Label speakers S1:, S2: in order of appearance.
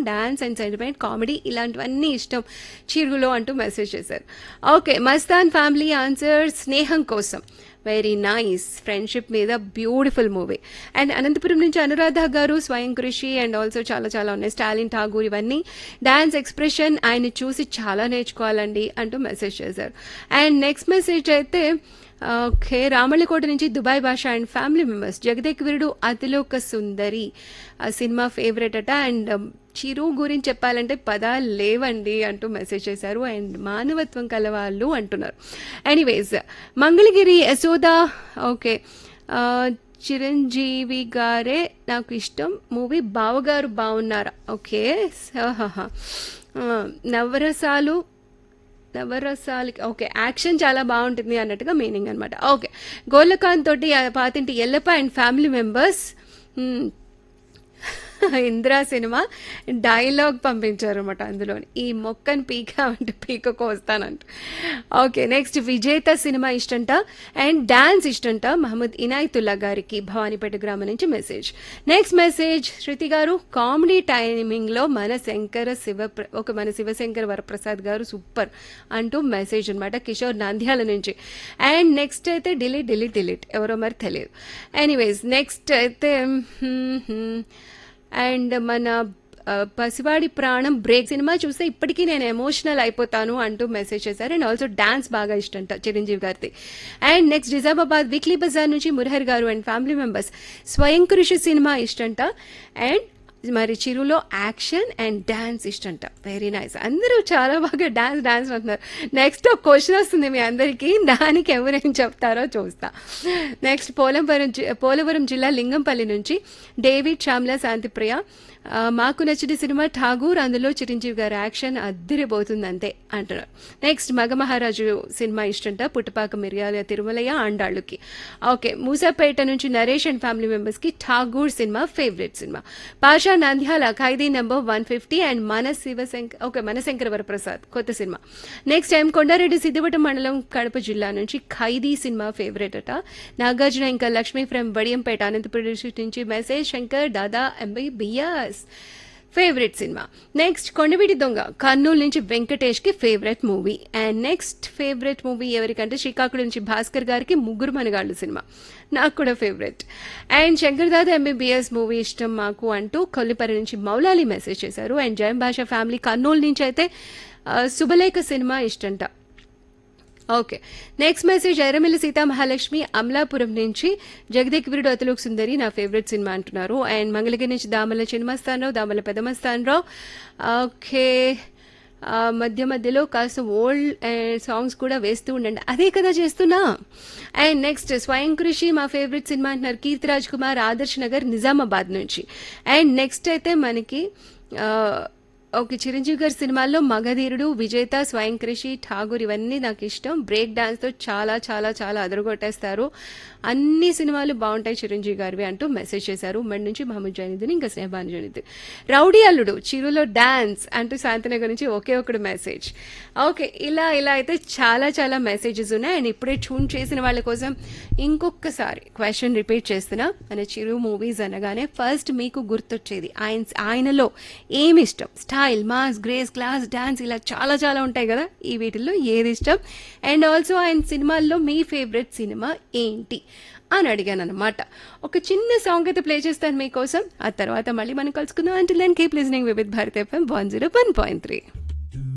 S1: Dance and sentiment comedy ఇలాంటివన్నీ ఇష్టం చిరుగులో అంటూ మెసేజ్ చేశారు ఓకే మస్తాన్ ఫ్యామిలీ ఆన్సర్ స్నేహం కోసం వెరీ నైస్ ఫ్రెండ్షిప్ మీద బ్యూటిఫుల్ మూవీ అండ్ అనంతపురం నుంచి అనురాధ గారు స్వయం కృషి అండ్ ఆల్సో చాలా చాలా ఉన్నాయి స్టాలిన్ ఠాగూర్ ఇవన్నీ డాన్స్ ఎక్స్ప్రెషన్ ఆయన చూసి చాలా నేర్చుకోవాలండి అంటూ మెసేజ్ చేశారు అండ్ నెక్స్ట్ మెసేజ్ అయితే ఓకే రామళ్ళకోట నుంచి Dubai Basha and family members Jagadek Veerudu Athiloka Sundari ఆ సినిమా ఫేవరెట్ అట అండ్ చిరు గురించి చెప్పాలంటే పదాలు లేవండి అంటూ మెసేజ్ చేశారు అండ్ మానవత్వం కలవాళ్ళు అంటున్నారు ఎనీవేస్ మంగళగిరి యశోద ఓకే ఆ, చిరంజీవి గారే నాకు ఇష్టం మూవీ బావగారు బాగున్నారా ఓకే ఆహాహా. ఆ, నవరసాలు నవరసాలకి ఓకే యాక్షన్ చాలా బాగుంటుంది అన్నట్టుగా మీనింగ్ అనమాట ఓకే గోలకాంత్ తోటి ఆ పాతింటి Yellappa and family members Indira cinema dialogue పంపించారు అనమాట అందులోని ఈ మొక్కని పీక అంటే పీకకు వస్తానంట ఓకే నెక్స్ట్ విజేత సినిమా ఇష్టంట అండ్ డాన్స్ ఇష్టంట మహమ్మద్ ఇనాయతుల్లా గారికి భవానీపేట గ్రామం నుంచి మెసేజ్ నెక్స్ట్ మెసేజ్ శృతి గారు కామెడీ టైమింగ్లో మన శంకర శివ ఒక మన శివశంకర వరప్రసాద్ గారు సూపర్ అంటూ మెసేజ్ అనమాట కిషోర్ నంద్యాల నుంచి అండ్ నెక్స్ట్ అయితే డిలీట్ డిలీట్ డిలీట్ ఎవరో మరి తెలియదు ఎనీవేస్ నెక్స్ట్ అయితే హ్మ్, హ్మ్. అండ్ మన ఆ, పసివాడి ప్రాణం బ్రేక్ సినిమా చూస్తే ఇప్పటికీ నేను ఎమోషనల్ అయిపోతాను అంటూ మెసేజ్ చేశారు అండ్ ఆల్సో డాన్స్ బాగా ఇష్టంట చిరంజీవి గారిది అండ్ నెక్స్ట్ నిజామాబాద్ వీక్లీ బజార్ నుంచి మురహర్ గారు అండ్ ఫ్యామిలీ మెంబర్స్ స్వయం కృషి సినిమా ఇష్టంట అండ్ మరి చిరులో యాక్షన్ అండ్ డాన్స్ ఇష్టంట వెరీ నైస్ అందరూ చాలా బాగా డాన్స్ డాన్స్ అంటున్నారు నెక్స్ట్ ఒక క్వశ్చన్ వస్తుంది మీ అందరికీ దానికి ఎవరేం చెప్తారో చూస్తా నెక్స్ట్ పోలవరం జి- పోలవరం జిల్లా లింగంపల్లి నుంచి డేవిడ్ శ్యామ్లా శాంతిప్రియ ఆ, మాకు నచ్చిన సినిమా ఠాగూర్ అందులో చిరంజీవి గారి యాక్షన్ అద్దిరిపోతుంది అంతే అంటున్నారు నెక్స్ట్ మగమహారాజు సినిమా ఇష్టంట పుట్టపాక మిర్యాల తిరుమలయ్య ఆండాళ్ళుకి ఓకే మూసాపేట నుంచి నరేష్ అండ్ ఫ్యామిలీ మెంబర్స్కి Tagore cinema favourite cinema Pasha Nandyal Khaidi number one fifty and మన శివశంకర్ ఓకే మన శంకర వరప్రసాద్ కొత్త సినిమా నెక్స్ట్ ఎం కొండారెడ్డి సిద్దిపేట మండలం కడప జిల్లా నుంచి ఖైదీ సినిమా ఫేవరెట్ అట నాగార్జున ఇంకా లక్ష్మీ ఫ్రమ్ బడియంపేట అనంతపురం నుంచి message Shankar Dada MBBS favourite cinema next Kondaveeti Donga Kurnool నుంచి వెంకటేష్ కి favourite movie and next favourite movie ఎవరికంటే శ్రీకాకుళం నుంచి భాస్కర్ గారికి ముగ్గురు మనగాళ్ళు సినిమా నాకు కూడా favourite and Shankar Dada MBBS movie ఇష్టం మాకు అంటూ కొల్లిపరి నుంచి మౌలాలి మెసేజ్ చేశారు అండ్ జయం భాష ఫ్యామిలీ కర్నూలు నుంచి అయితే ఆ, శుభలేఖ సినిమా ఇష్టంట okay next message Erramilli Seetha Mahalakshmi Amalapuram నుంచి జగదేక్ వీరుడు అతలోక్ సుందరి నా ఫేవరెట్ సినిమా అంటున్నారు అండ్ మంగళగిరి నుంచి దామల చిన్నమస్తానరావు దామల పెదమస్తానరావు ఓకే ఆ, మధ్య మధ్యలో కాస్త ఓల్డ్ సాంగ్స్ కూడా వేస్తూ ఉండండి అదే కదా చేస్తున్నా అండ్ నెక్స్ట్ స్వయం కృషి మా ఫేవరెట్ సినిమా అంటున్నారు కీర్తి రాజ్ కుమార్ ఆదర్శ్ నగర్ నిజామాబాద్ నుంచి అండ్ నెక్స్ట్ అయితే మనకి ఆ, ఓకే చిరంజీవి గారి సినిమాల్లో మగధీరుడు విజేత స్వయం కృషి ఠాగూర్ ఇవన్నీ నాకు ఇష్టం బ్రేక్ డాన్స్తో చాలా చాలా చాలా అదరగొట్టేస్తారు అన్ని సినిమాలు బాగుంటాయి చిరంజీవి గారివి అంటూ మెసేజ్ చేశారు ఉమ్మడి నుంచి మహమ్మద్ జైనుద్దీన్ ఇంకా స్నేహాన్ జైనుద్దీన్ రౌడీ అల్లుడు చిరులో డాన్స్ అంటూ శాంతినగర్ నుంచి ఒకే ఒకటి మెసేజ్ ఓకే ఇలా ఇలా అయితే చాలా చాలా మెసేజెస్ ఉన్నాయి అండ్ ఇప్పుడే ట్యూన్ చేసిన వాళ్ళ కోసం ఇంకొకసారి క్వశ్చన్ రిపీట్ చేస్తున్నా మన చిరు మూవీస్ అనగానే ఫస్ట్ మీకు గుర్తొచ్చేది ఆయన ఆయనలో ఏమి ఇష్టం style mass grace class dance ఇలా చాలా చాలా ఉంటాయి కదా ఈ వీటిల్లో ఏది ఇష్టం అండ్ ఆల్సో ఆయన సినిమాల్లో మీ ఫేవరెట్ సినిమా ఏంటి అని అడిగాను అనమాట ఒక చిన్న సాంగ్ అయితే ప్లే చేస్తాను మీకోసం ఆ తర్వాత మళ్ళీ మనం కలుసుకుందాం అంటే నేను keep listening Vividh Bharat FM one zero one point three